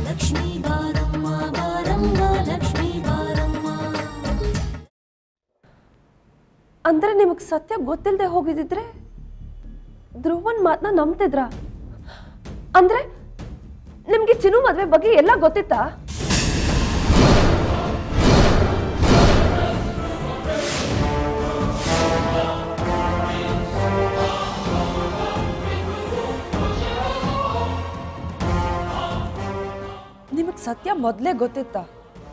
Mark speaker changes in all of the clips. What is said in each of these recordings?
Speaker 1: ಲಕ್ಷ್ಮೀ ಬಾರಮ್ಮ ಬಾರಮ್ಮ ಲಕ್ಷ್ಮೀ ಬಾರಮ್ಮ
Speaker 2: ಅಂದ್ರೆ ನಿಮಗೆ ಸತ್ಯ ಗೊತ್ತಿಲ್ಲದೆ ಹೋಗಿದ್ದಿದ್ರೆ ಧ್ರುವನ್ ಮಾತನ್ನ ನಂಬ್ತಿದ್ರಾ ಅಂದ್ರೆ ನಿಮ್ಗೆ ಚಿನ್ನು ಮದ್ವೆ ಬಗ್ಗೆ ಎಲ್ಲ ಗೊತ್ತಿತ್ತಾ ನಿಮಗ್ ಸತ್ಯ ಮೊದಲೇ ಗೊತ್ತಿತ್ತಾ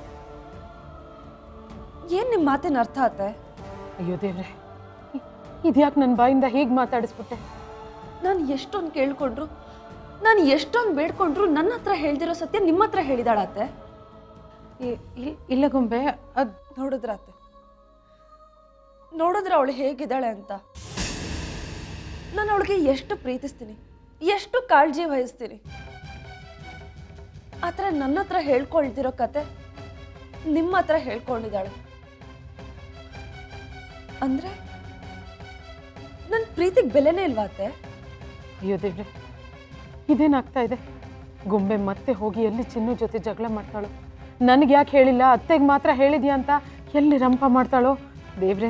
Speaker 2: ಏನ್ ನಿಮ್ ಮಾತಿನ ಅರ್ಥ ಆತೆ
Speaker 3: ಅಯ್ಯೋ ದೇವ್ರೆ ಇದ್ಯಾಕೆ ನನ್ನ ಬಾಯಿಂದ ಹೀಗೆ ಮಾತಾಡಿಸ್ಬಿಟ್ಟೆ
Speaker 2: ನಾನು ಎಷ್ಟೊಂದು ಕೇಳ್ಕೊಂಡ್ರು ನಾನು ಎಷ್ಟೊಂದು ಬೇಡ್ಕೊಂಡ್ರು ನನ್ನ ಹತ್ರ ಹೇಳ್ದಿರೋ ಸತ್ಯ ನಿಮ್ಮ ಹತ್ರ ಹೇಳಿದಾಳತ್ತೆ
Speaker 3: ಇ- ಇಲ್- ಇಲ್ಲ ಗೊಂಬೆ ಅದು
Speaker 2: ನೋಡಿದ್ರಾತೆ ನೋಡಿದ್ರೆ ಅವಳು ಹೇಗಿದ್ದಾಳೆ ಅಂತ ನಾನು ಅವಳಿಗೆ ಎಷ್ಟು ಪ್ರೀತಿಸ್ತೀನಿ ಎಷ್ಟು ಕಾಳಜಿ ವಹಿಸ್ತೀನಿ ಆ ಥರ ನನ್ನ ಹತ್ರ ಹೇಳ್ಕೊಳ್ತಿರೋ ಕತೆ ನಿಮ್ಮ ಹತ್ರ ಹೇಳ್ಕೊಂಡಿದ್ದಾಳೆ ಅಂದ್ರೆ ನನ್ನ ಪ್ರೀತಿಗೆ ಬೆಲೆನೇ ಇಲ್ವಾ ಅತ್ತೆ
Speaker 3: ಅಯ್ಯೋ ದೇವ್ರೆ ಇದೇನಾಗ್ತಾ ಇದೆ ಗೊಂಬೆ ಮತ್ತೆ ಹೋಗಿ ಎಲ್ಲಿ ಚಿನ್ನು ಜೊತೆ ಜಗಳ ಮಾಡ್ತಾಳೋ ನನಗೆ ಯಾಕೆ ಹೇಳಿಲ್ಲ ಅತ್ತೆಗೆ ಮಾತ್ರ ಹೇಳಿದ್ಯಾ ಅಂತ ಎಲ್ಲಿ ರಂಪ ಮಾಡ್ತಾಳೋ ದೇವ್ರೆ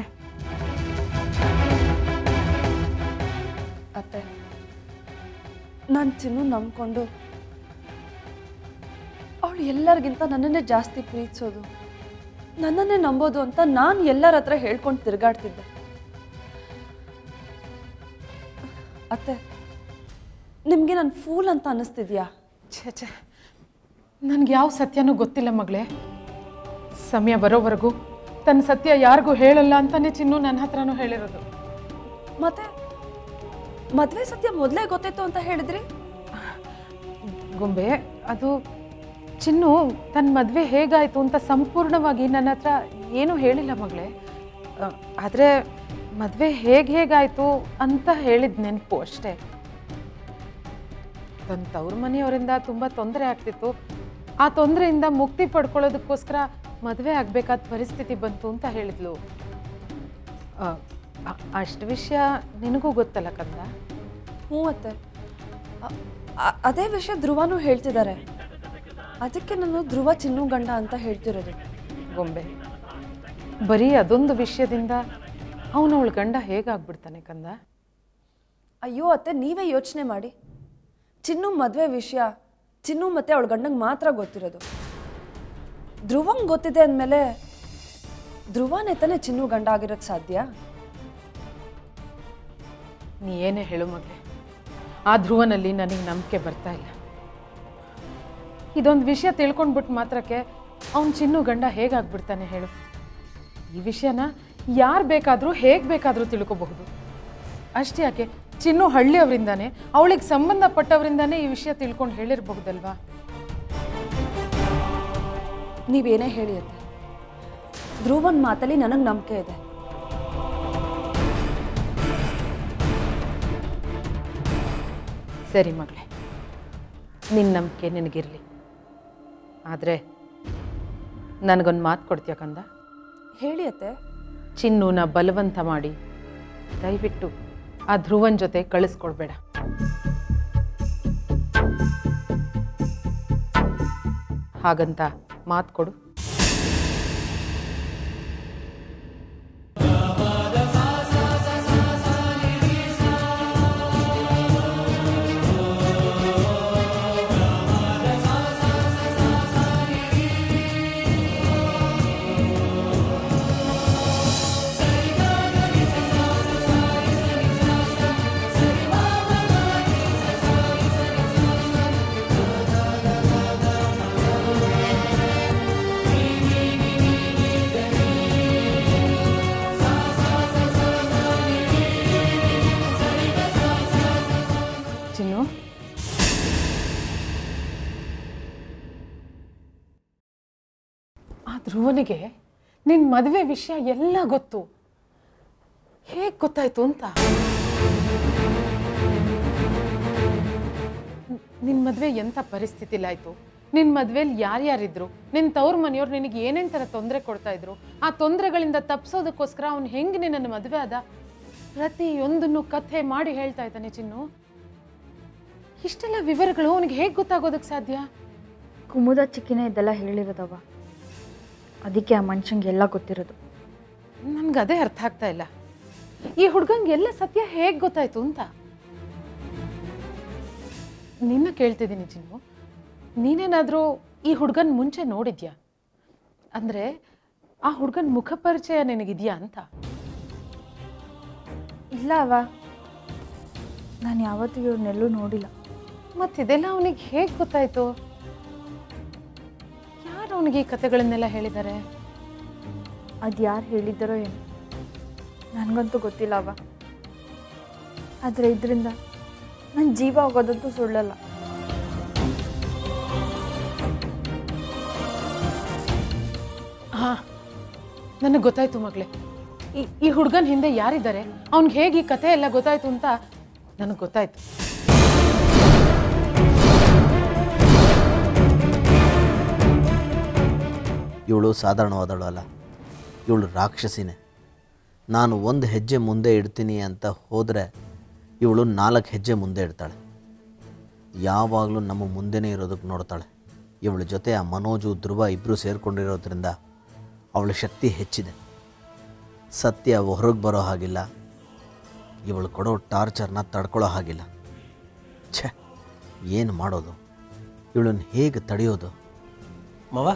Speaker 2: ಅತ್ತೆ ನಾನು ಚಿನ್ನು ನಂಬ್ಕೊಂಡು ಅವಳು ಎಲ್ಲರಿಗಿಂತ ನನ್ನನ್ನೇ ಜಾಸ್ತಿ ಪ್ರೀತಿಸೋದು ನನ್ನನ್ನೇ ನಂಬೋದು ಅಂತ ನಾನು ಎಲ್ಲರ ಹತ್ರ ಹೇಳ್ಕೊಂಡು ತಿರುಗಾಡ್ತಿದ್ದೆ ಅತ್ತೆ ನಿಮಗೆ ನಾನು ಫೂಲ್ ಅಂತ ಅನ್ನಿಸ್ತಿದ್ಯಾ
Speaker 3: ಛೇ ಛೇ ನನಗೆ ಯಾವ ಸತ್ಯನೂ ಗೊತ್ತಿಲ್ಲ ಮಗಳೇ ಸಮಯ ಬರೋವರೆಗೂ ತನ್ನ ಸತ್ಯ ಯಾರಿಗೂ ಹೇಳಲ್ಲ ಅಂತಾನೆ ಚಿನ್ನು ನನ್ನ ಹತ್ರನೂ ಹೇಳಿರೋದು
Speaker 2: ಮತ್ತೆ ಮದುವೆ ಸತ್ಯ ಮೊದಲೇ ಗೊತ್ತಿತ್ತು ಅಂತ ಹೇಳಿದ್ರಿ
Speaker 3: ಗೊಂಬೆ ಅದು ಚಿನ್ನು ತನ್ನ ಮದುವೆ ಹೇಗಾಯಿತು ಅಂತ ಸಂಪೂರ್ಣವಾಗಿ ನನ್ನ ಹತ್ರ ಏನೂ ಹೇಳಿಲ್ಲ ಮಗಳೇ ಆದರೆ ಮದುವೆ ಹೇಗೆ ಹೇಗಾಯಿತು ಅಂತ ಹೇಳಿದ ನೆನಪು ಅಷ್ಟೇ ತನ್ನ ತವ್ರ ಮನೆಯವರಿಂದ ತುಂಬ ತೊಂದರೆ ಆಗ್ತಿತ್ತು ಆ ತೊಂದರೆಯಿಂದ ಮುಕ್ತಿ ಪಡ್ಕೊಳ್ಳೋದಕ್ಕೋಸ್ಕರ ಮದುವೆ ಆಗಬೇಕಾದ ಪರಿಸ್ಥಿತಿ ಬಂತು ಅಂತ ಹೇಳಿದ್ಲು ಆ, ಅ- ಅಷ್ಟು ವಿಷಯ ನಿನಗೂ ಗೊತ್ತಲ್ಲ ಕಂದ
Speaker 2: ಹ್ಞೂ ಅತ್ತೆ ಅ- ಅ- ಅದೇ ವಿಷಯ ಧ್ರುವನೂ ಹೇಳ್ತಿದ್ದಾರೆ ಅದಕ್ಕೆ ನಾನು ಧ್ರುವ ಚಿನ್ನು ಗಂಡ ಅಂತ ಹೇಳ್ತಿರೋದು
Speaker 3: ಗೊಂಬೆ ಬರೀ ಅದೊಂದು ವಿಷಯದಿಂದ ಅವನವಳ ಗಂಡ ಹೇಗಾಗ್ಬಿಡ್ತಾನೆ ಕಂದ
Speaker 2: ಅಯ್ಯೋ ಅತ್ತೆ ನೀವೇ ಯೋಚನೆ ಮಾಡಿ ಚಿನ್ನು ಮದುವೆ ವಿಷಯ ಚಿನ್ನು ಮತ್ತೆ ಅವಳ ಗಂಡಂಗೆ ಮಾತ್ರ ಗೊತ್ತಿರೋದು ಧ್ರುವಂಗ್ ಗೊತ್ತಿದೆ ಅಂದಮೇಲೆ ಧ್ರುವನೇ ತಾನೇ ಚಿನ್ನು ಗಂಡ ಆಗಿರೋಕ್ಕೆ ಸಾಧ್ಯ
Speaker 3: ನೀ ಏನೇ ಹೇಳು ಮಗಳೇ ಆ ಧ್ರುವನಲ್ಲಿ ನನಗೆ ನಂಬಿಕೆ ಬರ್ತಾ ಇಲ್ಲ ಇದೊಂದು ವಿಷಯ ತಿಳ್ಕೊಂಡ್ಬಿಟ್ಟು ಮಾತ್ರಕ್ಕೆ ಅವನ ಚಿನ್ನು ಗಂಡ ಹೇಗಾಗ್ಬಿಡ್ತಾನೆ ಹೇಳು ಈ ವಿಷಯನ ಯಾರು ಬೇಕಾದರೂ ಹೇಗೆ ಬೇಕಾದರೂ ತಿಳ್ಕೊಬಹುದು ಅಷ್ಟೇ ಯಾಕೆ ಚಿನ್ನು ಹಳ್ಳಿಯವರಿಂದಾನೆ ಅವಳಿಗೆ ಸಂಬಂಧಪಟ್ಟವರಿಂದಾನೇ ಈ ವಿಷಯ ತಿಳ್ಕೊಂಡು ಹೇಳಿರಬಹುದಲ್ವಾ
Speaker 2: ನೀವೇನೇ ಹೇಳಿ ಅತ್ತೆ ಧ್ರುವನ್ ಮಾತಲ್ಲಿ ನನಗೆ ನಂಬಿಕೆ ಇದೆ
Speaker 3: ಸರಿ ಮಗಳೇ ನಿನ್ನ ನಂಬಿಕೆ ನಿನಗಿರಲಿ ಆದರೆ ನನಗೊಂದು ಮಾತು ಕೊಡ್ತೀಯ ಕಂದ
Speaker 2: ಹೇಳಿ ಅತ್ತೆ
Speaker 3: ಚಿನ್ನುನ ಬಲವಂತ ಮಾಡಿ ದಯವಿಟ್ಟು ಆ ಧ್ರುವನ್ ಜೊತೆ ಕಳಿಸ್ಕೊಡ್ಬೇಡ ಹಾಗಂತ ಮಾತು ಕೊಡು ಚಿನ್ನು ಆ ಧ್ರುವನಿಗೆ ನಿನ್ನ ಮದುವೆ ವಿಷಯ ಎಲ್ಲ ಗೊತ್ತು ಹೇಗೆ ಗೊತ್ತಾಯ್ತು ಅಂತ ನಿನ್ನ ಮದುವೆ ಎಂಥ ಪರಿಸ್ಥಿತಿಲಾಯ್ತು ನಿನ್ನ ಮದುವೆಲಿ ಯಾರ್ಯಾರಿದ್ರು ನಿನ್ನ ತವ್ರ ಮನೆಯವ್ರು ನಿನಗೆ ಏನೇನು ಥರ ತೊಂದರೆ ಕೊಡ್ತಾ ಇದ್ರು ಆ ತೊಂದರೆಗಳಿಂದ ತಪ್ಪಿಸೋದಕ್ಕೋಸ್ಕರ ಅವ್ನು ಹೆಂಗೆ ನಿನ್ನನ್ನು ಮದುವೆ ಆದ ಪ್ರತಿಯೊಂದನ್ನು ಕಥೆ ಮಾಡಿ ಹೇಳ್ತಾ ಇದ್ದಾನೆ ಚಿನ್ನು ಇಷ್ಟೆಲ್ಲ ವಿವರಗಳು ಅವನಿಗೆ ಹೇಗೆ ಗೊತ್ತಾಗೋದಕ್ಕೆ ಸಾಧ್ಯ
Speaker 4: ಕುಮುದ ಚಿಕ್ಕಿನೇ ಇದೆಲ್ಲ ಹೇಳಿರೋದವ ಅದಕ್ಕೆ ಆ ಮನುಷ್ಯಂಗೆ ಎಲ್ಲ ಗೊತ್ತಿರೋದು
Speaker 3: ನನ್ಗೆ ಅದೇ ಅರ್ಥ ಆಗ್ತಾ ಇಲ್ಲ ಈ ಹುಡ್ಗಂಗೆ ಎಲ್ಲ ಸತ್ಯ ಹೇಗೆ ಗೊತ್ತಾಯ್ತು ಅಂತ ನಿನ್ನ ಕೇಳ್ತಿದ್ದೀನಿ ಚಿನ್ನು ನೀನೇನಾದರೂ ಈ ಹುಡ್ಗನ್ ಮುಂಚೆ ನೋಡಿದ್ಯಾ ಅಂದರೆ ಆ ಹುಡ್ಗನ್ ಮುಖ ಪರಿಚಯ ನಿನಗಿದ್ಯಾ ಅಂತ
Speaker 4: ಇಲ್ಲ ಅವ ನಾನು ಯಾವತ್ತೂ ಇವ್ರನ್ನೆಲ್ಲೂ ನೋಡಿಲ್ಲ
Speaker 3: ಮತ್ತಿದೆಲ್ಲ ಅವನಿಗೆ ಹೇಗೆ ಗೊತ್ತಾಯ್ತು ಯಾರು ಅವನಿಗೆ ಈ ಕಥೆಗಳನ್ನೆಲ್ಲ ಹೇಳಿದ್ದಾರೆ
Speaker 4: ಅದು ಯಾರು ಹೇಳಿದ್ದಾರೋ ಏನು ನನಗಂತೂ ಗೊತ್ತಿಲ್ಲ ಅವ ಆದರೆ ಇದರಿಂದ ನನ್ನ ಜೀವ ಹೋಗೋದಂತೂ ಸುಳ್ಳಲ್ಲ
Speaker 3: ಹಾ ನನಗೆ ಗೊತ್ತಾಯ್ತು ಮಗಳೇ ಈ ಈ ಹುಡುಗನ ಹಿಂದೆ ಯಾರಿದ್ದಾರೆ ಅವ್ನಿಗೆ ಹೇಗೆ ಈ ಕಥೆ ಎಲ್ಲ ಗೊತ್ತಾಯ್ತು ಅಂತ ನನಗೆ ಗೊತ್ತಾಯ್ತು
Speaker 5: ಇವಳು ಸಾಧಾರಣವಾದಳು ಅಲ್ಲ ಇವಳು ರಾಕ್ಷಸಿನೇ ನಾನು ಒಂದು ಹೆಜ್ಜೆ ಮುಂದೆ ಇಡ್ತೀನಿ ಅಂತ ಹೋದರೆ ಇವಳು ನಾಲ್ಕು ಹೆಜ್ಜೆ ಮುಂದೆ ಇಡ್ತಾಳೆ ಯಾವಾಗಲೂ ನಮ್ಮ ಮುಂದೆನೇ ಇರೋದಕ್ಕೆ ನೋಡ್ತಾಳೆ ಇವಳ ಜೊತೆ ಆ ಮನೋಜು ಧ್ರುವ ಇಬ್ಬರು ಸೇರಿಕೊಂಡಿರೋದ್ರಿಂದ ಅವಳ ಶಕ್ತಿ ಹೆಚ್ಚಿದೆ ಸತ್ಯ ಹೊರಗೆ ಬರೋ ಹಾಗಿಲ್ಲ ಇವಳು ಕೊಡೋ ಟಾರ್ಚರ್ನ ತಡ್ಕೊಳ್ಳೋ ಹಾಗಿಲ್ಲ ಛೆ ಏನು ಮಾಡೋದು ಇವಳನ್ನು ಹೇಗೆ ತಡೆಯೋದು
Speaker 6: ಮಾವ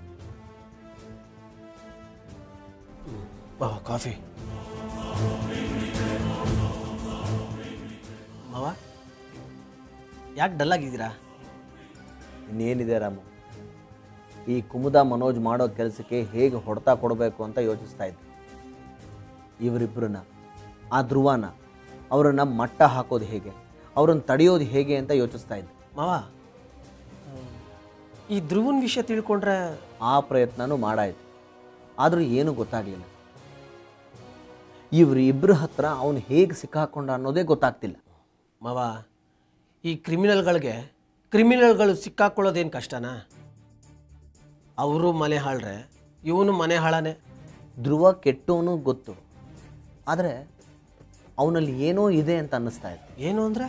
Speaker 6: ಮಾವ ಕಾಫಿ ಮಾವ ಯಾಕೆ ಡಲ್ ಆಗಿದ್ದೀರಾ
Speaker 5: ಇನ್ನೇನಿದೆ ರಾಮು ಈ ಕುಮುದ ಮನೋಜ್ ಮಾಡೋ ಕೆಲಸಕ್ಕೆ ಹೇಗೆ ಹೊಡೆತ ಕೊಡಬೇಕು ಅಂತ ಯೋಚಿಸ್ತಾ ಇದ್ದೆ ಇವರಿಬ್ಬರನ್ನ ಆ ಧ್ರುವನ ಅವರನ್ನು ಮಟ್ಟ ಹಾಕೋದು ಹೇಗೆ ಅವರನ್ನು ತಡೆಯೋದು ಹೇಗೆ ಅಂತ ಯೋಚಿಸ್ತಾ ಇದ್ದೆ
Speaker 6: ಮಾವ ಈ ಧ್ರುವನ್ ವಿಷಯ ತಿಳ್ಕೊಂಡ್ರೆ
Speaker 5: ಆ ಪ್ರಯತ್ನನೂ ಮಾಡಾಯ್ತು ಆದರೂ ಏನೂ ಗೊತ್ತಾಗಲಿಲ್ಲ ಇವ್ರ ಇಬ್ಬರ ಹತ್ರ ಅವನು ಹೇಗೆ ಸಿಕ್ಕಾಕೊಂಡ ಅನ್ನೋದೇ ಗೊತ್ತಾಗ್ತಿಲ್ಲ
Speaker 6: ಮಾವ ಈ ಕ್ರಿಮಿನಲ್ಗಳಿಗೆ ಕ್ರಿಮಿನಲ್ಗಳು ಸಿಕ್ಕಾಕೊಳ್ಳೋದೇನು ಕಷ್ಟನಾ ಅವರು ಮನೆ ಹಾಳ್ರೆ ಇವನು ಮನೆ ಹಾಳಾನೆ
Speaker 5: ಧ್ರುವ ಕೆಟ್ಟವನು ಗೊತ್ತು ಆದರೆ ಅವನಲ್ಲಿ ಏನೋ ಇದೆ ಅಂತ ಅನ್ನಿಸ್ತಾ ಇದೆ
Speaker 6: ಏನು ಅಂದರೆ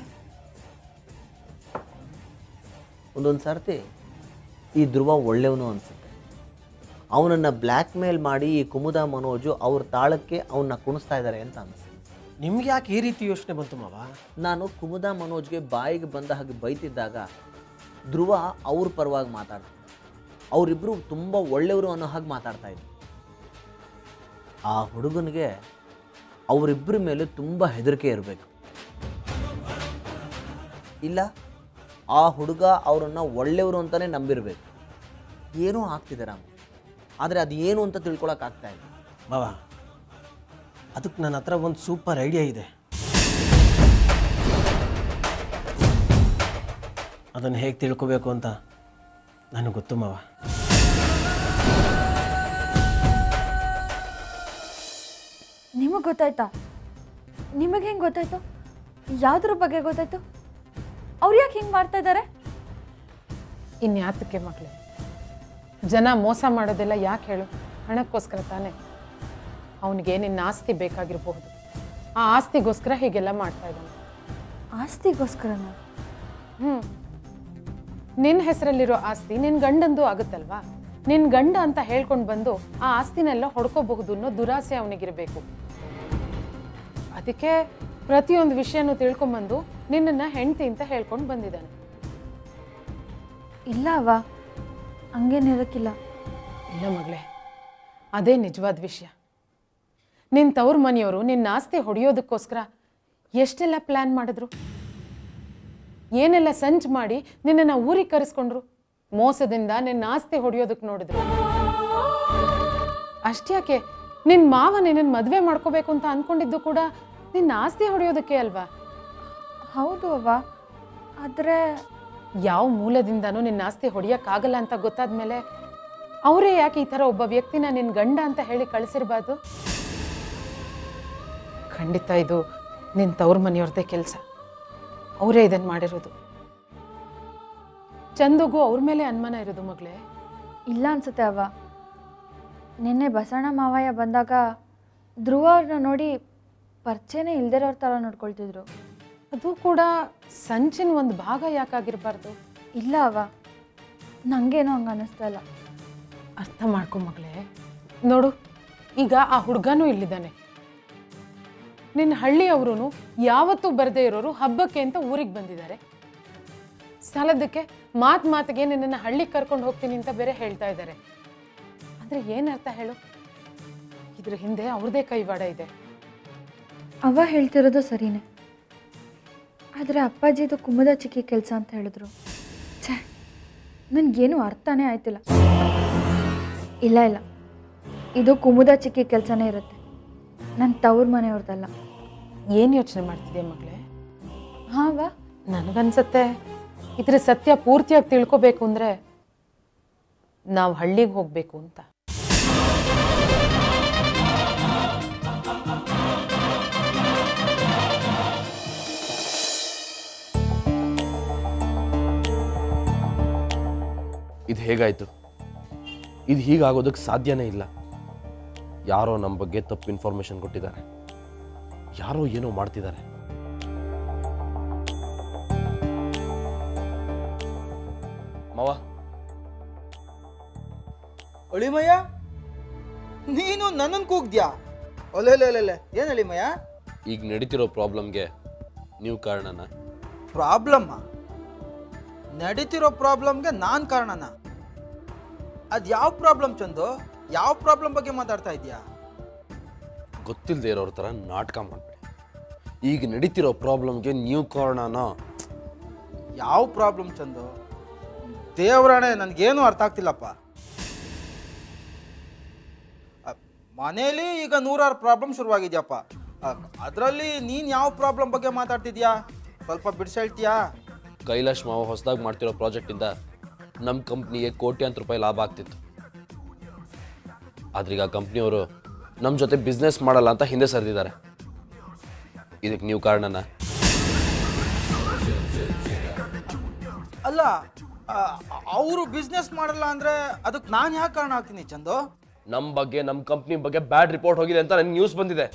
Speaker 5: ಒಂದೊಂದು ಸರ್ತಿ ಈ ಧ್ರುವ ಒಳ್ಳೆಯವನು ಅನಿಸುತ್ತೆ ಅವನನ್ನು ಬ್ಲ್ಯಾಕ್ ಮೇಲ್ ಮಾಡಿ ಈ ಕುಮುದ ಮನೋಜು ಅವ್ರ ತಾಳಕ್ಕೆ ಅವನ್ನ ಕುಣಿಸ್ತಾ ಇದ್ದಾರೆ ಅಂತ ಅನಿಸುತ್ತೆ
Speaker 6: ನಿಮ್ಗೆ ಯಾಕೆ ಈ ರೀತಿ ಯೋಚನೆ ಬಂತು ಮಾವ
Speaker 5: ನಾನು ಕುಮುದ ಮನೋಜ್ಗೆ ಬಾಯಿಗೆ ಬಂದ ಹಾಗೆ ಬೈತಿದ್ದಾಗ ಧ್ರುವ ಅವ್ರ ಪರವಾಗಿ ಮಾತಾಡ ಅವರಿಬ್ಬರು ತುಂಬ ಒಳ್ಳೆಯವರು ಅನ್ನೋ ಹಾಗೆ ಮಾತಾಡ್ತಾ ಇದ್ರು ಆ ಹುಡುಗನಿಗೆ ಅವರಿಬ್ಬರ ಮೇಲೆ ತುಂಬ ಹೆದರಿಕೆ ಇರಬೇಕು ಇಲ್ಲ ಆ ಹುಡುಗ ಅವರನ್ನು ಒಳ್ಳೆಯವರು ಅಂತಲೇ ನಂಬಿರಬೇಕು ಏನೋ ಆಗ್ತಿದೆ ರಾಮ ಆದರೆ ಅದು ಏನು ಅಂತ ತಿಳ್ಕೊಳಕ್ಕಾಗ್ತಾ ಇಲ್ಲ
Speaker 6: ಮಾವ ಅದಕ್ಕೆ ನನ್ನ ಹತ್ರ ಒಂದು ಸೂಪರ್ ಐಡಿಯಾ ಇದೆ ಅದನ್ನು ಹೇಗೆ ತಿಳ್ಕೊಬೇಕು ಅಂತ ನನಗೆ ಗೊತ್ತು ಮಾವ
Speaker 4: ನಿಮಗೆ ಗೊತ್ತಾಯ್ತಾ ನಿಮಗೆ ಹೆಂಗೆ ಗೊತ್ತಾಯ್ತು ಯಾವುದ್ರ ಬಗ್ಗೆ ಗೊತ್ತಾಯ್ತು ಅವ್ರು ಯಾಕೆ ಹಿಂಗೆ ಮಾಡ್ತಾ ಇದ್ದಾರೆ
Speaker 3: ಇನ್ಯಾತಕ್ಕೆ ಮಗಳೇ ಜನ ಮೋಸ ಮಾಡೋದೆಲ್ಲ ಯಾಕೆ ಹೇಳು ಹಣಕ್ಕೋಸ್ಕರ ತಾನೇ ಅವನಿಗೆ ನಿನ್ನ ಆಸ್ತಿ ಬೇಕಾಗಿರಬಹುದು ಆ ಆಸ್ತಿಗೋಸ್ಕರ ಹೀಗೆಲ್ಲ ಮಾಡ್ತಾ ಇದ್ದಾನೆ
Speaker 4: ಆಸ್ತಿಗೋಸ್ಕರನ
Speaker 3: ಹ್ಞೂ ನಿನ್ನ ಹೆಸರಲ್ಲಿರೋ ಆಸ್ತಿ ನಿನ್ನ ಗಂಡಂದು ಆಗುತ್ತಲ್ವಾ ನಿನ್ನ ಗಂಡ ಅಂತ ಹೇಳ್ಕೊಂಡು ಬಂದು ಆ ಆಸ್ತಿನೆಲ್ಲ ಹೊಡ್ಕೋಬಹುದು ಅನ್ನೋ ದುರಾಸೆ ಅವನಿಗಿರಬೇಕು ಅದಕ್ಕೆ ಪ್ರತಿಯೊಂದು ವಿಷಯನೂ ತಿಳ್ಕೊಂಬಂದು ನಿನ್ನನ್ನು ಹೆಂಡ್ತಿ ಅಂತ ಹೇಳ್ಕೊಂಡು ಬಂದಿದ್ದಾನೆ
Speaker 4: ಇಲ್ಲ ಅವ ಹಂಗೇನಿರೋಕ್ಕಿಲ್ಲ
Speaker 3: ಇಲ್ಲ ಮಗಳೇ ಅದೇ ನಿಜವಾದ ವಿಷಯ ನಿನ್ನ ತವ್ರ ಮನೆಯವರು ನಿನ್ನ ಆಸ್ತಿ ಹೊಡೆಯೋದಕ್ಕೋಸ್ಕರ ಎಷ್ಟೆಲ್ಲ ಪ್ಲ್ಯಾನ್ ಮಾಡಿದ್ರು ಏನೆಲ್ಲ ಸಂಚು ಮಾಡಿ ನಿನ್ನನ್ನು ಊರಿಗೆ ಕರೆಸ್ಕೊಂಡ್ರು ಮೋಸದಿಂದ ನಿನ್ನ ಆಸ್ತಿ ಹೊಡೆಯೋದಕ್ಕೆ ನೋಡಿದ್ರು ಅಷ್ಟ್ಯಾಕೆ ನಿನ್ನ ಮಾವ ನಿನ್ನನ್ನು ಮದುವೆ ಮಾಡ್ಕೋಬೇಕು ಅಂತ ಅಂದ್ಕೊಂಡಿದ್ದು ಕೂಡ ನಿನ್ನ ಆಸ್ತಿ ಹೊಡೆಯೋದಕ್ಕೆ ಅಲ್ವಾ
Speaker 4: ಹೌದು ಅವ್ವ ಆದರೆ
Speaker 3: ಯಾವ ಮೂಲದಿಂದನೂ ನಿನ್ನ ಆಸ್ತಿ ಹೊಡೆಯೋಕ್ಕಾಗಲ್ಲ ಅಂತ ಗೊತ್ತಾದ ಮೇಲೆ ಅವರೇ ಯಾಕೆ ಈ ಥರ ಒಬ್ಬ ವ್ಯಕ್ತಿನ ನಿನ್ನ ಗಂಡ ಅಂತ ಹೇಳಿ ಕಳಿಸಿರ್ಬಾರ್ದು ಖಂಡಿತ ಇದು ನಿನ್ನ ತವ್ರ ಮನೆಯವ್ರದ್ದೇ ಕೆಲಸ ಅವರೇ ಇದನ್ನು ಮಾಡಿರೋದು ಚಂದುಗೂ ಅವ್ರ ಮೇಲೆ ಅನುಮಾನ ಇರೋದು ಮಗಳೇ
Speaker 4: ಇಲ್ಲ ಅನ್ಸುತ್ತೆ ಅವ್ವ ನಿನ್ನೆ ಬಸಣ್ಣ ಮಾವಯ್ಯ ಬಂದಾಗ ಧ್ರುವ ಅವ್ರನ್ನ ನೋಡಿ ಪರಿಚಯನೇ ಇಲ್ದಿರೋರ್ ಥರ ನೋಡ್ಕೊಳ್ತಿದ್ರು
Speaker 3: ಅದು ಕೂಡ ಸಂಚಿನ ಒಂದು ಭಾಗ ಯಾಕಾಗಿರಬಾರ್ದು
Speaker 4: ಇಲ್ಲ ಅವ್ವ ನನಗೇನೋ ಹಂಗೆ ಅನ್ನಿಸ್ತಾ ಇಲ್ಲ
Speaker 3: ಅರ್ಥ ಮಾಡ್ಕೊ ಮಗಳೇ ನೋಡು ಈಗ ಆ ಹುಡುಗನೂ ಇಲ್ಲಿದ್ದಾನೆ ನಿನ್ನ ಹಳ್ಳಿಯವರು ಯಾವತ್ತೂ ಬರದೇ ಇರೋರು ಹಬ್ಬಕ್ಕೆ ಅಂತ ಊರಿಗೆ ಬಂದಿದ್ದಾರೆ ಸಾಲದಕ್ಕೆ ಮಾತ್ ಮಾತಿಗೆ ನಿನ್ನನ್ನು ಹಳ್ಳಿಗೆ ಕರ್ಕೊಂಡು ಹೋಗ್ತೀನಿ ಅಂತ ಬೇರೆ ಹೇಳ್ತಾ ಇದ್ದಾರೆ ಆದರೆ ಏನರ್ಥ ಹೇಳು ಇದ್ರ ಹಿಂದೆ ಅವ್ರದೇ ಕೈವಾಡ ಇದೆ
Speaker 4: ಅವ ಹೇಳ್ತಿರೋದು ಸರಿನೇ ಆದರೆ ಅಪ್ಪಾಜಿದು ಕುಮುದ ಚಿಕ್ಕಿ ಕೆಲಸ ಅಂತ ಹೇಳಿದ್ರು ಛೇ ನನಗೇನು ಅರ್ಥನೇ ಆಯ್ತಿಲ್ಲ ಇಲ್ಲ ಇಲ್ಲ ಇದು ಕುಮುದ ಚಿಕ್ಕಿ ಕೆಲಸನೇ ಇರುತ್ತೆ ನನ್ನ ತವ್ರ ಮನೆಯವ್ರದ್ದಲ್ಲ
Speaker 3: ಏನು ಯೋಚನೆ ಮಾಡ್ತಿದ್ಯಾ ಮಗಳೇ
Speaker 4: ಹಾಂ ವಾ
Speaker 3: ನನಗನ್ಸತ್ತೆ ಇದ್ರ ಸತ್ಯ ಪೂರ್ತಿಯಾಗಿ ತಿಳ್ಕೊಬೇಕು ಅಂದ್ರೆ ನಾವು ಹಳ್ಳಿಗೆ ಹೋಗ್ಬೇಕು ಅಂತ
Speaker 7: ಇದು ಹೇಗಾಯಿತು ಇದು ಹೀಗಾಗೋದಕ್ಕೆ ಸಾಧ್ಯನೇ ಇಲ್ಲ ಯಾರೋ ನಮ್ಮ ಬಗ್ಗೆ ತಪ್ಪು ಇನ್ಫಾರ್ಮೇಷನ್ ಕೊಟ್ಟಿದ್ದಾರೆ ಯಾರೋ ಏನೋ ಮಾಡ್ತಿದ್ದಾರೆ ಮಾವ
Speaker 8: ಅಳಿಮಯ್ಯ ನೀನು ನನ್ನನ್ನು ಕೂಗ್ದ್ಯಾ ಒಲೆ ಒಲೆ ಏನು ಅಳಿಮಯ್ಯ
Speaker 7: ಈಗ ನಡೀತಿರೋ ಪ್ರಾಬ್ಲಮ್ಗೆ ನೀವು ಕಾರಣನ
Speaker 8: ಪ್ರಾಬ್ಲಮ್ಮ ನಡೀತಿರೋ ಪ್ರಾಬ್ಲಮ್ಗೆ ನಾನು ಕಾರಣನ ಅದು ಯಾವ ಪ್ರಾಬ್ಲಮ್ ಚಂದು ಯಾವ ಪ್ರಾಬ್ಲಮ್ ಬಗ್ಗೆ ಮಾತಾಡ್ತಾ ಇದೀಯಾ
Speaker 7: ಗೊತ್ತಿಲ್ಲದೆ ಇರೋರ ಥರ ನಾಟಕ ಮಾಡಬೇಡಿ ಈಗ ನಡೀತಿರೋ ಪ್ರಾಬ್ಲಮ್ಗೆ ನೀವು ಕಾರಣನ
Speaker 8: ಯಾವ ಪ್ರಾಬ್ಲಮ್ ಚಂದು ದೇವರಾಣೆ ನನಗೇನು ಅರ್ಥ ಆಗ್ತಿಲ್ಲಪ್ಪ ಅ, ಮನೇಲಿ ಈಗ ನೂರಾರು ಪ್ರಾಬ್ಲಮ್ ಶುರುವಾಗಿದ್ಯಪ್ಪ ಅದರಲ್ಲಿ ನೀನು ಯಾವ ಪ್ರಾಬ್ಲಮ್ ಬಗ್ಗೆ ಮಾತಾಡ್ತಿದ್ಯಾ ಸ್ವಲ್ಪ ಬಿಡಿಸಿ ಹೇಳ್ತೀಯಾ
Speaker 7: ಕೈಲಾಶ್ ಮಾವ ಹೊಸದಾಗಿ ಮಾಡ್ತಿರೋ ಪ್ರಾಜೆಕ್ಟಿಂದ ನಮ್ಮ ಕಂಪ್ನಿಗೆ ಕೋಟ್ಯಾಂತರ ರೂಪಾಯಿ ಲಾಭ ಆಗ್ತಿತ್ತು ಆದ್ರೀಗ ಆ ಕಂಪ್ನಿಯವರು ನಮ್ಮ ಜೊತೆ ಬಿಸ್ನೆಸ್ ಮಾಡಲ್ಲ ಅಂತ ಹಿಂದೆ ಸರಿದಿದ್ದಾರೆ ಇದಕ್ಕೆ ನೀವು ಕಾರಣನ
Speaker 8: ಅಲ್ಲ ಅವರು ಬಿಸ್ನೆಸ್ ಮಾಡಲ್ಲ ಅಂದ್ರೆ ಅದಕ್ಕೆ ನಾನು ಯಾಕೆ ಕಾರಣ ಆಗ್ತೀನಿ ಚಂದು
Speaker 7: ನಮ್ಮ ಬಗ್ಗೆ ನಮ್ಮ ಕಂಪ್ನಿ ಬಗ್ಗೆ ಬ್ಯಾಡ್ ರಿಪೋರ್ಟ್ ಹೋಗಿದೆ ಅಂತ ನನಗೆ ನ್ಯೂಸ್ ಬಂದಿದೆ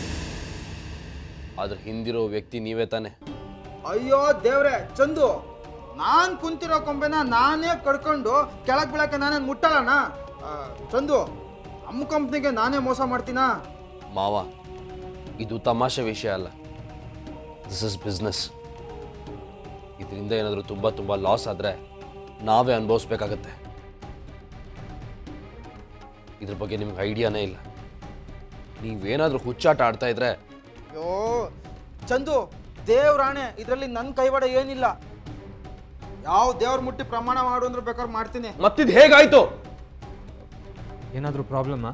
Speaker 7: ಅದ್ರ ಹಿಂದಿರೋ ವ್ಯಕ್ತಿ ನೀವೇ ತಾನೆ
Speaker 8: ಅಯ್ಯೋ ದೇವ್ರೆ ಚಂದು ನಾನು ಕುಂತಿರೋ ಕೊಂಬೆನ ನಾನೇ ಕಡ್ಕೊಂಡು ಕೆಳಗೆ ಬೀಳಕ್ಕೆ ನಾನೇನು ಮುಟ್ಟಲ್ಲಣ್ಣ ಆ, ಚಂದು ನಮ್ಮ ಕಂಪ್ನಿಗೆ ನಾನೇ ಮೋಸ ಮಾಡ್ತೀನಾ
Speaker 7: ಮಾವ ಇದು ತಮಾಷೆ ವಿಷಯ ಅಲ್ಲ ದಿಸ್ ಇಸ್ ಬಿಸ್ನೆಸ್ ಇದರಿಂದ ಏನಾದರೂ ತುಂಬ ತುಂಬ ಲಾಸ್ ಆದರೆ ನಾವೇ ಅನುಭವಿಸ್ಬೇಕಾಗತ್ತೆ ಇದ್ರ ಬಗ್ಗೆ ನಿಮ್ಗೆ ಐಡಿಯಾನೇ ಇಲ್ಲ ನೀವೇನಾದರೂ ಹುಚ್ಚಾಟ ಆಡ್ತಾ ಇದ್ರೆ
Speaker 8: ಅಯ್ಯೋ ಚಂದು ದೇವ್ರಾಣೆ ಇದರಲ್ಲಿ ನನ್ನ ಕೈವಾಡ ಏನಿಲ್ಲ ಯಾವ ದೇವ್ರ ಮುಟ್ಟಿ ಪ್ರಮಾಣ ಮಾಡು ಅಂದ್ರೆ ಬೇಕಾದ್ರೆ ಮಾಡ್ತೀನಿ
Speaker 7: ಮತ್ತಿದು ಹೇಗಾಯ್ತು
Speaker 9: ಏನಾದರೂ ಪ್ರಾಬ್ಲಮ್ಮಾ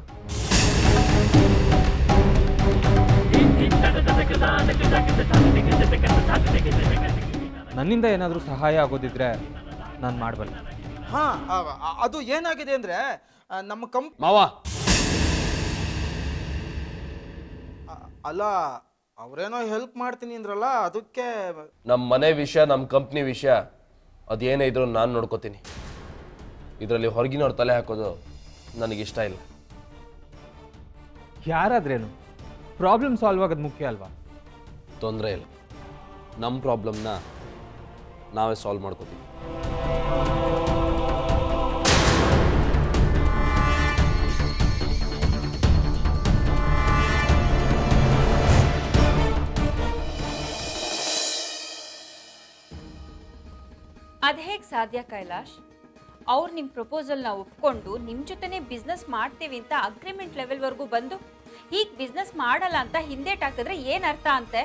Speaker 9: ನನ್ನಿಂದ ಏನಾದರೂ ಸಹಾಯ ಆಗೋದಿದ್ರೆ ನಾನು ಮಾಡಬಲ್ಲೆ
Speaker 8: ಹಾ ಆ- ಆ- ಅದು ಏನಾಗಿದೆ ಅಂದ್ರೆ ಆ, ನಮ್ಮ ಕಂಪ್
Speaker 7: ಮಾವ
Speaker 8: ಅ- ಅಲ್ಲ ಅವರೇನೋ ಹೆಲ್ಪ್ ಮಾಡ್ತೀನಿ ಅಂದ್ರಲ್ಲ ಅದಕ್ಕೆ
Speaker 7: ನಮ್ಮ ಮನೆ ವಿಷಯ ನಮ್ಮ ಕಂಪ್ನಿ ವಿಷಯ ಅದೇನೇ ಇದ್ರೂ ನಾನು ನೋಡ್ಕೋತೀನಿ ಇದರಲ್ಲಿ ಹೊರಗಿನವ್ರ ತಲೆ ಹಾಕೋದು ನನಗಿಷ್ಟ ಇಲ್ಲ
Speaker 9: ಯಾರಾದ್ರೇನು ಪ್ರಾಬ್ಲಮ್ ಸಾಲ್ವ್ ಆಗೋದು ಮುಖ್ಯ ಅಲ್ವಾ
Speaker 7: ತೊಂದರೆ ಇಲ್ಲ ನಮ್ಮ ಪ್ರಾಬ್ಲಮ್ನ ನಾವೇ ಸಾಲ್ವ್ ಮಾಡ್ಕೋತೀವಿ
Speaker 10: ಅದು ಹೇಗೆ ಸಾಧ್ಯ ಕೈಲಾಶ್ ಅವ್ರು ನಿಮ್ಮ ಪ್ರಪೋಸಲ್ನ ಒಪ್ಕೊಂಡು ನಿಮ್ಮ ಜೊತೆನೇ ಬಿಸ್ನೆಸ್ ಮಾಡ್ತೀವಿ ಅಂತ ಅಗ್ರಿಮೆಂಟ್ ಲೆವೆಲ್ವರೆಗೂ ಬಂದು ಹೀಗೆ ಬಿಸ್ನೆಸ್ ಮಾಡಲ್ಲ ಅಂತ ಹಿಂದೇಟ್ ಹಾಕಿದ್ರೆ ಏನು ಅರ್ಥ ಅಂತೆ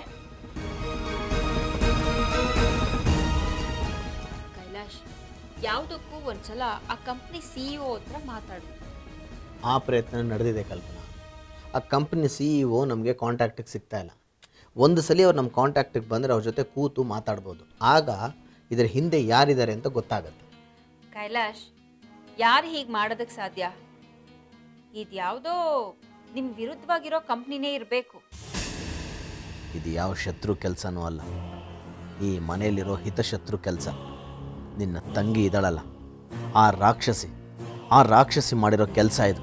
Speaker 10: ಕೈಲಾಶ್ ಯಾವುದಕ್ಕೂ ಒಂದ್ಸಲ ಆ ಕಂಪ್ನಿ ಸಿ ಇ ಹತ್ರ ಮಾತಾಡು
Speaker 5: ಆ ಪ್ರಯತ್ನ ನಡೆದಿದೆ ಕಲ್ಪನಾ ಆ ಕಂಪ್ನಿ ಸಿ ಇ ಒ ನಮಗೆ ಕಾಂಟ್ಯಾಕ್ಟಿಗೆ ಸಿಗ್ತಾ ಇಲ್ಲ ಒಂದು ಸಲ ಅವ್ರು ನಮ್ಮ ಕಾಂಟ್ಯಾಕ್ಟಿಗೆ ಬಂದರೆ ಅವ್ರ ಜೊತೆ ಕೂತು ಮಾತಾಡ್ಬೋದು ಆಗ ಇದರ ಹಿಂದೆ ಯಾರಿದ್ದಾರೆ ಅಂತ ಗೊತ್ತಾಗುತ್ತೆ
Speaker 10: ಕೈಲಾಶ್ ಯಾರು ಹೀಗೆ ಮಾಡೋದಕ್ಕೆ ಸಾಧ್ಯ ಇದು ಯಾವುದೋ ನಿಮ್ಮ ವಿರುದ್ಧವಾಗಿರೋ ಕಂಪ್ನಿನೇ ಇರಬೇಕು
Speaker 5: ಇದು ಯಾವ ಶತ್ರು ಕೆಲಸನೂ ಅಲ್ಲ ಈ ಮನೆಯಲ್ಲಿರೋ ಹಿತಶತ್ರು ಕೆಲಸ ನಿನ್ನ ತಂಗಿ ಇದ್ದಾಳಲ್ಲ ಆ ರಾಕ್ಷಸಿ ಆ ರಾಕ್ಷಸಿ ಮಾಡಿರೋ ಕೆಲಸ ಇದು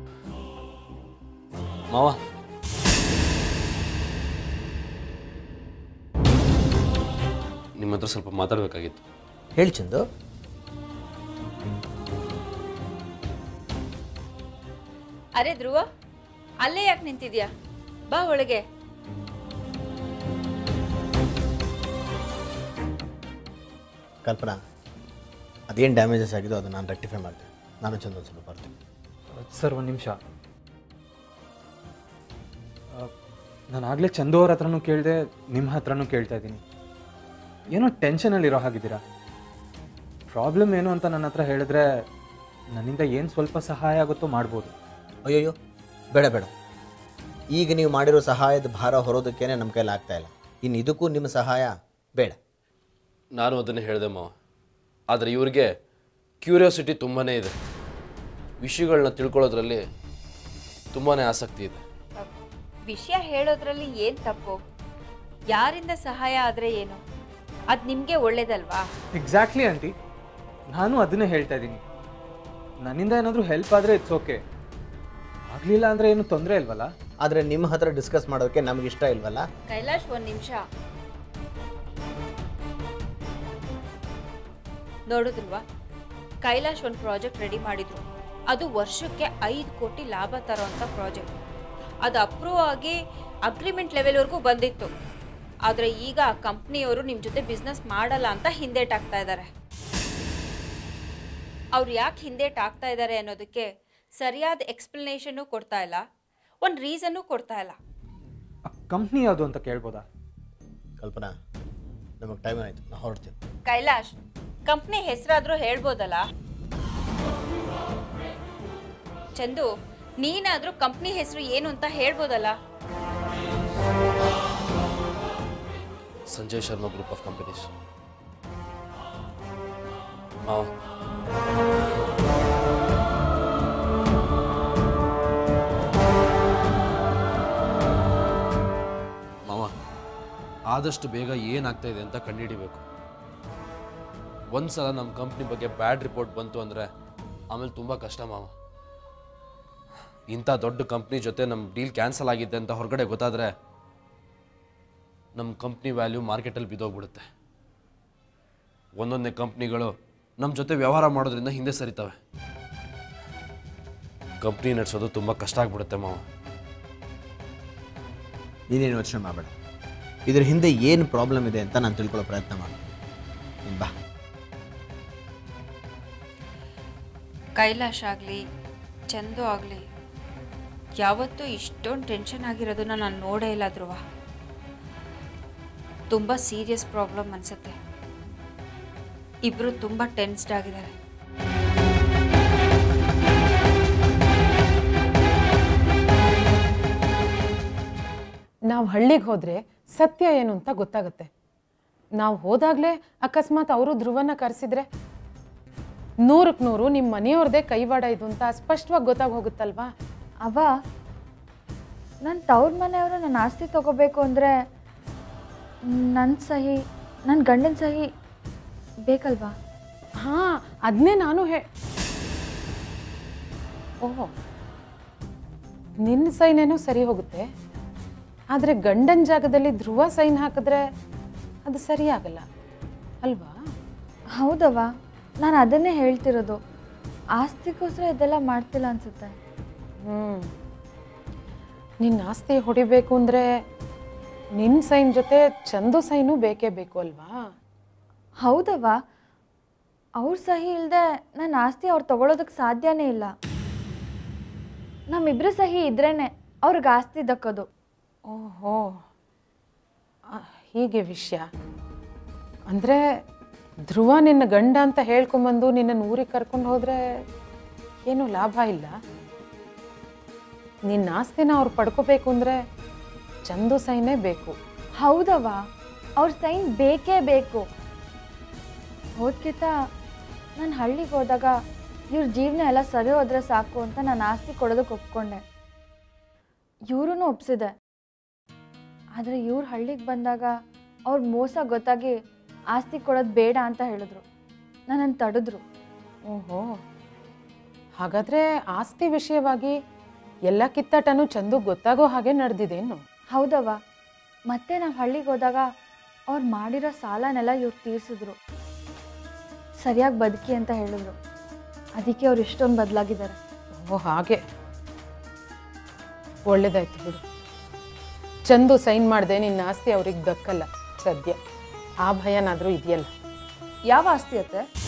Speaker 7: ಮಾವ ನಿಮ್ಮ ಹತ್ರ ಸ್ವಲ್ಪ ಮಾತಾಡಬೇಕಾಗಿತ್ತು
Speaker 5: ಹೇಳಿ ಚಂದು
Speaker 10: ಅರೆ ಧ್ರುವ ಅಲ್ಲೇ ಯಾಕೆ ನಿಂತಿದ್ಯಾ ಬಾ ಒಳಗೆ
Speaker 5: ಕಲ್ಪನಾ ಅದೇನು ಡ್ಯಾಮೇಜಸ್ ಆಗಿದೋ ಅದು ನಾನು ರೆಕ್ಟಿಫೈ ಮಾಡ್ತೀನಿ ನಾನು ಚಂದ ಒಂದು ಸ್ವಲ್ಪ ಬರ್ತೀನಿ
Speaker 9: ಸರ್ ಒಂದು ನಿಮಿಷ ನಾನು ಆಗಲೇ ಚಂದು ಅವ್ರ ಹತ್ರನೂ ಕೇಳಿದೆ ನಿಮ್ಮ ಹತ್ರನೂ ಕೇಳ್ತಾ ಇದ್ದೀನಿ ಏನೋ ಟೆನ್ಷನಲ್ಲಿರೋ ಹಾಗಿದ್ದೀರಾ ಪ್ರಾಬ್ಲಮ್ ಏನು ಅಂತ ನನ್ನ ಹತ್ರ ಹೇಳಿದ್ರೆ ನನ್ನಿಂದ ಏನು ಸ್ವಲ್ಪ ಸಹಾಯ ಆಗುತ್ತೋ ಮಾಡ್ಬೋದು
Speaker 5: ಅಯ್ಯಯ್ಯೋ ಬೇಡ ಬೇಡ ಈಗ ನೀವು ಮಾಡಿರೋ ಸಹಾಯದ ಭಾರ ಹೊರೋದಕ್ಕೇನೆ ನಮ್ಮ ಕೈಲಿ ಆಗ್ತಾ ಇಲ್ಲ ಇನ್ನು ಇದಕ್ಕೂ ನಿಮ್ಮ ಸಹಾಯ ಬೇಡ
Speaker 7: ನಾನು ಅದನ್ನೇ ಹೇಳಿದೆ ಮಾವ ಆದರೆ ಇವ್ರಿಗೆ ಕ್ಯೂರಿಯಾಸಿಟಿ ತುಂಬಾ ಇದೆ ವಿಷಯಗಳನ್ನ ತಿಳ್ಕೊಳ್ಳೋದ್ರಲ್ಲಿ ತುಂಬಾ ಆಸಕ್ತಿ ಇದೆ
Speaker 10: ವಿಷಯ ಹೇಳೋದ್ರಲ್ಲಿ ಏನ್ ತಪ್ಪು ಯಾರಿಂದ ಸಹಾಯ ಆದ್ರೆ ಏನು ಅದ್ ನಿಮ್ಗೆ ಒಳ್ಳೇದಲ್ವಾ
Speaker 9: ಎಕ್ಸಾಕ್ಟ್ಲಿ ಆಂಟಿ ನಾನು ಅದನ್ನೇ ಹೇಳ್ತಾ ಇದ್ದೀನಿ ನನ್ನಿಂದ ಏನಾದರೂ ಹೆಲ್ಪ್ ಆದರೆ ಇಟ್ಸ್ ಓಕೆ ಆಗಲಿಲ್ಲ ಅಂದರೆ ಏನು ತೊಂದರೆ ಇಲ್ವಲ್ಲ
Speaker 5: ಆದರೆ ನಿಮ್ಮ ಹತ್ರ ಡಿಸ್ಕಸ್ ಮಾಡೋದಕ್ಕೆ ನಮ್ಗೆ ಇಷ್ಟ ಇಲ್ವಲ್ಲ
Speaker 10: ಕೈಲಾಶ್ ಒಂದ್ ನಿಮಿಷ ನೋಡಿದ್ರಲ್ವಾ ಕೈಲಾಶ್ ಒಂದು ಪ್ರಾಜೆಕ್ಟ್ ರೆಡಿ ಮಾಡಿದ್ರು ಅದು ವರ್ಷಕ್ಕೆ ಐದು ಕೋಟಿ ಲಾಭ ತರೋಂಥ ಪ್ರಾಜೆಕ್ಟ್ ಅದು ಅಪ್ರೂವ್ ಆಗಿ ಅಗ್ರಿಮೆಂಟ್ ಲೆವೆಲ್ವರೆಗೂ ಬಂದಿತ್ತು ಆದರೆ ಈಗ ಆ ಕಂಪ್ನಿಯವರು ನಿಮ್ಮ ಜೊತೆ ಬಿಸ್ನೆಸ್ ಮಾಡಲ್ಲ ಅಂತ ಹಿಂದೇಟಾಗ್ತಾ ಇದ್ದಾರೆ ಅವ್ರು ಯಾಕೆ ಹಿಂದೇಟಾಗ್ತಾ ಇದ್ದಾರೆ ಅನ್ನೋದಕ್ಕೆ ಸರಿಯಾದ ಎಕ್ಸ್ಪ್ಲನೇಷನ್ನು ಕೊಡ್ತಾ ಇಲ್ಲ ಒಂದು ರೀಸನ್ನು ಕೊಡ್ತಾ ಇಲ್ಲ
Speaker 9: ಕಂಪ್ನಿ ಯಾವುದು ಅಂತ ಕೇಳ್ಬೋದಾ
Speaker 5: ಕಲ್ಪನಾ ನಮಗೆ ಟೈಮ್ ಆಯಿತು ನಾವು ಹೊರಡ್ತೀವಿ
Speaker 10: ಕೈಲಾಶ್ ಕಂಪ್ನಿ ಹೆಸರಾದ್ರೂ ಹೇಳ್ಬೋದಲ್ಲ ಚಂದು ನೀನಾದ್ರೂ ಕಂಪ್ನಿ ಹೆಸರು ಏನು ಅಂತ ಹೇಳ್ಬೋದಲ್ಲ
Speaker 7: Sanjay Sharma group of companies ಮಾವ ಮಾವ ಆದಷ್ಟು ಬೇಗ ಏನಾಗ್ತಾ ಇದೆ ಅಂತ ಕಂಡುಹಿಡಿಬೇಕು ಒಂದ್ಸಲ ನಮ್ಮ ಕಂಪ್ನಿ ಬಗ್ಗೆ ಬ್ಯಾಡ್ ರಿಪೋರ್ಟ್ ಬಂತು ಅಂದರೆ ಆಮೇಲೆ ತುಂಬ ಕಷ್ಟ ಮಾವ ಇಂಥ ದೊಡ್ಡ ಕಂಪ್ನಿ ಜೊತೆ ನಮ್ಮ ಡೀಲ್ ಕ್ಯಾನ್ಸಲ್ ಆಗಿದೆ ಅಂತ ಹೊರಗಡೆ ಗೊತ್ತಾದರೆ ನಮ್ಮ ಕಂಪ್ನಿ ವ್ಯಾಲ್ಯೂ ಮಾರ್ಕೆಟಲ್ಲಿ ಬಿದ್ದೋಗ್ಬಿಡುತ್ತೆ ಒಂದೊಂದೇ ಕಂಪ್ನಿಗಳು ನಮ್ಮ ಜೊತೆ ವ್ಯವಹಾರ ಮಾಡೋದ್ರಿಂದ ಹಿಂದೆ ಸರಿತವೆ ಕಂಪ್ನಿ ನಡೆಸೋದು ತುಂಬ ಕಷ್ಟ ಆಗ್ಬಿಡುತ್ತೆ ಮಾವ
Speaker 5: ನೀನೇನು ಯೋಚನೆ ಮಾಡಬೇಡ ಇದ್ರ ಹಿಂದೆ ಏನು ಪ್ರಾಬ್ಲಮ್ ಇದೆ ಅಂತ ನಾನು ತಿಳ್ಕೊಳ್ಳೋ ಪ್ರಯತ್ನ ಮಾಡ್ತೀನಿ ನೀನ್ ಬಾ
Speaker 10: ಕೈಲಾಶ್ ಆಗಲಿ ಚಂದು ಆಗಲಿ ಯಾವತ್ತೂ ಇಷ್ಟೊಂದು ಟೆನ್ಷನ್ ಆಗಿರೋದನ್ನ ನಾನು ನೋಡೇ ಇಲ್ಲ ಧ್ರುವ ತುಂಬ ಸೀರಿಯಸ್ ಪ್ರಾಬ್ಲಮ್ ಅನಿಸುತ್ತೆ ಇಬ್ಬರು ತುಂಬ ಟೆನ್ಸ್ಡ್ ಆಗಿದ್ದಾರೆ
Speaker 3: ನಾವು ಹಳ್ಳಿಗೆ ಹೋದರೆ ಸತ್ಯ ಏನು ಅಂತ ಗೊತ್ತಾಗುತ್ತೆ ನಾವು ಹೋದಾಗಲೇ ಅಕಸ್ಮಾತ್ ಅವರು ಧ್ರುವನ ಕರೆಸಿದ್ರೆ ನೂರಕ್ಕೆ ನೂರು ನಿಮ್ಮ ಮನೆಯವ್ರದ್ದೇ ಕೈವಾಡ ಇದು ಅಂತ ಸ್ಪಷ್ಟವಾಗಿ ಗೊತ್ತಾಗಿ ಹೋಗುತ್ತಲ್ವಾ
Speaker 4: ಅವ ನನ್ನ ತವ್ರ ಮನೆಯವರು ನನ್ನ ಆಸ್ತಿ ತಗೋಬೇಕು ಅಂದರೆ ನನ್ನ ಸಹಿ ನನ್ನ ಗಂಡನ ಸಹಿ ಬೇಕಲ್ವಾ
Speaker 3: ಹಾಂ ಅದನ್ನೇ ನಾನು ಹೇ ಓಹೋ ನಿನ್ನ ಸೈನೇನೋ ಸರಿ ಹೋಗುತ್ತೆ ಆದರೆ ಗಂಡನ ಜಾಗದಲ್ಲಿ ಧ್ರುವ ಸೈನ್ ಹಾಕಿದ್ರೆ ಅದು ಸರಿ ಆಗಲ್ಲ ಅಲ್ವಾ
Speaker 4: ಹೌದವ ನಾನು ಅದನ್ನೇ ಹೇಳ್ತಿರೋದು ಆಸ್ತಿಗೋಸ್ಕರ ಇದೆಲ್ಲ ಮಾಡ್ತಿಲ್ಲ ಅನ್ಸುತ್ತೆ
Speaker 3: ಹ್ಞೂ ನಿನ್ನ ಆಸ್ತಿ ಹೊಡಿಬೇಕು ಅಂದರೆ ನಿನ್ನ ಸೈನ್ ಜೊತೆ ಚಂದು ಸೈನು ಬೇಕೇ ಬೇಕು ಅಲ್ವಾ
Speaker 4: ಹೌದವ ಅವ್ರ ಸಹಿ ಇಲ್ಲದೆ ನನ್ನ ಆಸ್ತಿ ಅವ್ರು ತಗೊಳೋದಕ್ಕೆ ಸಾಧ್ಯನೇ ಇಲ್ಲ ನಮ್ಮಿಬ್ಬರ ಸಹಿ ಇದ್ರೇನೆ ಅವ್ರಿಗೆ ಆಸ್ತಿ ದಕ್ಕೋದು
Speaker 3: ಓಹೋ ಆ, ಹೀಗೆ ವಿಷಯ ಅಂದರೆ ಧ್ರುವ ನಿನ್ನ ಗಂಡ ಅಂತ ಹೇಳ್ಕೊಂಬಂದು ನಿನ್ನನ್ನು ಊರಿಗೆ ಕರ್ಕೊಂಡು ಹೋದರೆ ಏನೂ ಲಾಭ ಇಲ್ಲ ನಿನ್ನ ಆಸ್ತಿನ ಅವ್ರು ಪಡ್ಕೋಬೇಕು ಅಂದರೆ ಚಂದು ಸೈನೇ ಬೇಕು
Speaker 4: ಹೌದವ ಅವ್ರ ಸೈನ್ ಬೇಕೇ ಬೇಕು ಹೋದ್ಕಿತ ನಾನು ಹಳ್ಳಿಗೆ ಹೋದಾಗ ಇವ್ರ ಜೀವನ ಎಲ್ಲ ಸರಿ ಹೋದ್ರೆ ಸಾಕು ಅಂತ ನಾನು ಆಸ್ತಿ ಕೊಡೋದಕ್ಕೆ ಒಪ್ಕೊಂಡೆ ಇವ್ರೂ ಒಪ್ಸಿದೆ ಆದರೆ ಇವ್ರು ಹಳ್ಳಿಗೆ ಬಂದಾಗ ಅವ್ರ ಮೋಸ ಗೊತ್ತಾಗಿ ಆಸ್ತಿ ಕೊಡೋದು ಬೇಡ ಅಂತ ಹೇಳಿದ್ರು ನನ್ನನ್ನು ತಡೆದ್ರು
Speaker 3: ಓಹೋ ಹಾಗಾದರೆ ಆಸ್ತಿ ವಿಷಯವಾಗಿ ಎಲ್ಲ ಕಿತ್ತಾಟನೂ ಚಂದು ಗೊತ್ತಾಗೋ ಹಾಗೆ ನಡೆದಿದೇನು
Speaker 4: ಹೌದವ ಮತ್ತೆ ನಾವು ಹಳ್ಳಿಗೆ ಹೋದಾಗ ಅವ್ರು ಮಾಡಿರೋ ಸಾಲನೆಲ್ಲ ಇವ್ರು ತೀರ್ಸಿದ್ರು ಸರಿಯಾಗಿ ಬದುಕಿ ಅಂತ ಹೇಳಿದ್ರು ಅದಕ್ಕೆ ಅವ್ರು ಇಷ್ಟೊಂದು ಬದಲಾಗಿದ್ದಾರೆ
Speaker 3: ಓ ಹಾಗೆ ಒಳ್ಳೇದಾಯ್ತು ಬಿಡು ಚಂದು ಸೈನ್ ಮಾಡಿದೆ ನಿನ್ನ ಆಸ್ತಿ ಅವ್ರಿಗೆ ದಕ್ಕಲ್ಲ ಸದ್ಯ ಆ ಭಯನಾದರೂ ಇದೆಯಲ್ಲ
Speaker 2: ಯಾವ ಆಸ್ತಿ ಅತ್ತೆ